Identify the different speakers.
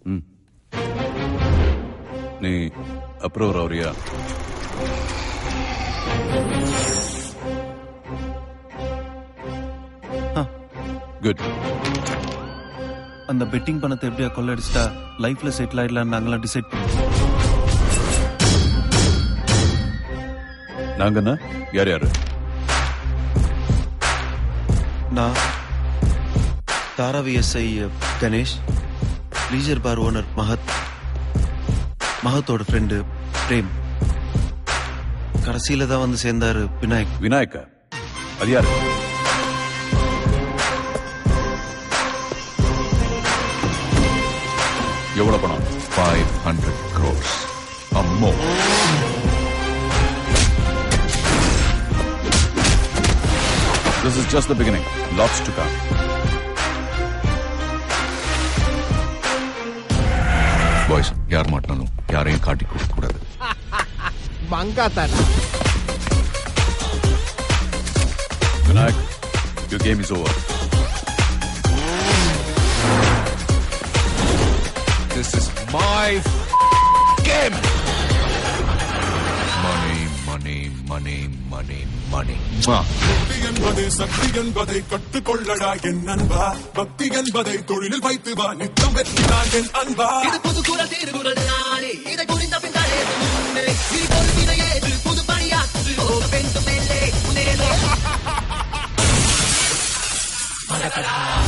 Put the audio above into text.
Speaker 1: நீ அப்ரூவர் ஆவறியா குட்
Speaker 2: அந்த பெட்டிங் பணத்தை எப்படியா கொள்ளடிச்சிட்டா லைஃப்ல செட்டில் ஆயிடலாம் நாங்களாம் டிசைட்
Speaker 1: நாங்கன்னா யார் யாரு
Speaker 2: நான் Dharavi SI Ganesh leisure bar owner Mahat மஹத்தோட ஃப்ரெண்டு பிரேம் கடைசியில தான் வந்து சேர்ந்தாரு விநாயக்
Speaker 1: விநாயக்கா அது யாரு எவ்வளவு பணம்
Speaker 3: ஃபைவ் ஹண்ட்ரட் க்ரோர்ஸ் அம்மோ
Speaker 1: This is just the beginning. Lots to come.
Speaker 3: Boys யார் மாட்டினாலும் யாரையும் காட்டி கொடுக்க கூடாது
Speaker 1: Vinayak, your game is over.
Speaker 3: This is my game. Money, money, money, money, money.
Speaker 4: பக்தி என்பது சக்தி என்பதை கற்றுக்கொள்ளடா என் அன்பா பக்தி என்பதை தொழிலில் வைத்து வா நித்தம் வெற்றிதான் என் அன்பா
Speaker 5: இது புது குரல் திருகுரல் நானே இதை புரிந்த பின் தானே முன்னே இது பொறுப்பினை ஏற்று புது பணியாற்று போக வேண்டும் மேலே முன்னேறே மறக்கடா